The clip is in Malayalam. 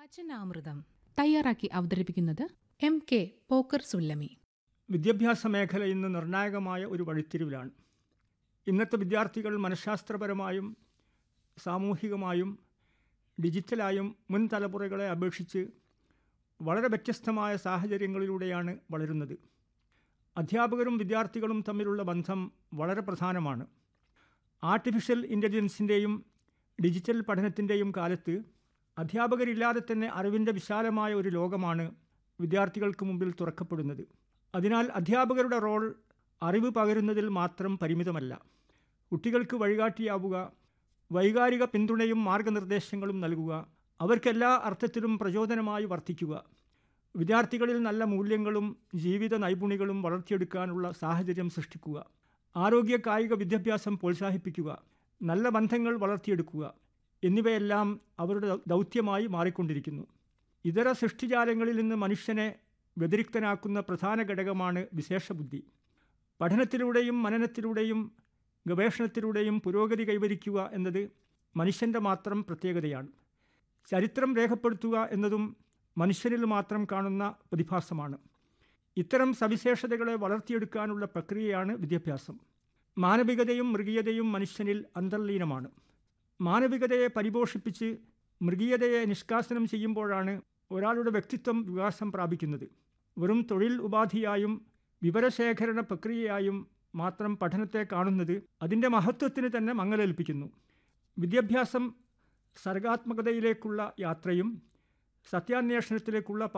വചനാമൃതം തയ്യാറാക്കി അവതരിപ്പിക്കുന്നത് എം കെ പോക്കർ സുല്ലമി വിദ്യാഭ്യാസ മേഖല ഇന്ന് നിർണായകമായ ഒരു വഴിത്തിരിവിലാണ് ഇന്നത്തെ വിദ്യാർത്ഥികൾ മനഃശാസ്ത്രപരമായും സാമൂഹികമായും ഡിജിറ്റലായും മുൻ തലമുറകളെ അപേക്ഷിച്ച് വളരെ വ്യത്യസ്തമായ സാഹചര്യങ്ങളിലൂടെയാണ് വളരുന്നത് അധ്യാപകരും വിദ്യാർത്ഥികളും തമ്മിലുള്ള ബന്ധം വളരെ പ്രധാനമാണ് ആർട്ടിഫിഷ്യൽ ഇൻ്റലിജൻസിൻ്റെയും ഡിജിറ്റൽ പഠനത്തിൻ്റെയും കാലത്ത് അധ്യാപകരില്ലാതെ തന്നെ അറിവിൻ്റെ വിശാലമായ ഒരു ലോകമാണ് വിദ്യാർത്ഥികൾക്ക് മുമ്പിൽ തുറക്കപ്പെടുന്നത് അതിനാൽ അധ്യാപകരുടെ റോൾ അറിവ് പകരുന്നതിൽ മാത്രം പരിമിതമല്ല കുട്ടികൾക്ക് വഴികാട്ടിയാവുക വൈകാരിക പിന്തുണയും മാർഗനിർദ്ദേശങ്ങളും നൽകുക അവർക്കെല്ലാ അർത്ഥത്തിലും പ്രചോദനമായി വർത്തിക്കുക വിദ്യാർത്ഥികളിൽ നല്ല മൂല്യങ്ങളും ജീവിത നൈപുണികളും വളർത്തിയെടുക്കാനുള്ള സാഹചര്യം സൃഷ്ടിക്കുക ആരോഗ്യ കായിക വിദ്യാഭ്യാസം പ്രോത്സാഹിപ്പിക്കുക നല്ല ബന്ധങ്ങൾ വളർത്തിയെടുക്കുക എന്നിവയെല്ലാം അവരുടെ ദൗ- ദൗത്യമായി മാറിക്കൊണ്ടിരിക്കുന്നു ഇതര സൃഷ്ടിജാലങ്ങളിൽ നിന്ന് മനുഷ്യനെ വ്യതിരിക്തനാക്കുന്ന പ്രധാന ഘടകമാണ് വിശേഷബുദ്ധി പഠനത്തിലൂടെയും മനനത്തിലൂടെയും ഗവേഷണത്തിലൂടെയും പുരോഗതി കൈവരിക്കുക എന്നത് മനുഷ്യൻ്റെ മാത്രം പ്രത്യേകതയാണ് ചരിത്രം രേഖപ്പെടുത്തുക എന്നതും മനുഷ്യരിൽ മാത്രം കാണുന്ന പ്രതിഭാസമാണ് ഇത്തരം സവിശേഷതകളെ വളർത്തിയെടുക്കാനുള്ള പ്രക്രിയയാണ് വിദ്യാഭ്യാസം മാനവികതയും മൃഗീയതയും മനുഷ്യനിൽ അന്തർലീനമാണ് മാനവികതയെ പരിപോഷിപ്പിച്ച് മൃഗീയതയെ നിഷ്കാസനം ചെയ്യുമ്പോഴാണ് ഒരാളുടെ വ്യക്തിത്വം വികാസം പ്രാപിക്കുന്നത് വെറും തൊഴിൽ ഉപാധിയായും വിവരശേഖരണ പ്രക്രിയയായും മാത്രം പഠനത്തെ കാണുന്നത് അതിൻ്റെ മഹത്വത്തിന് തന്നെ മങ്ങലേൽപ്പിക്കുന്നു വിദ്യാഭ്യാസം സർഗാത്മകതയിലേക്കുള്ള യാത്രയും സത്യാന്വേഷണത്തിലേക്കുള്ള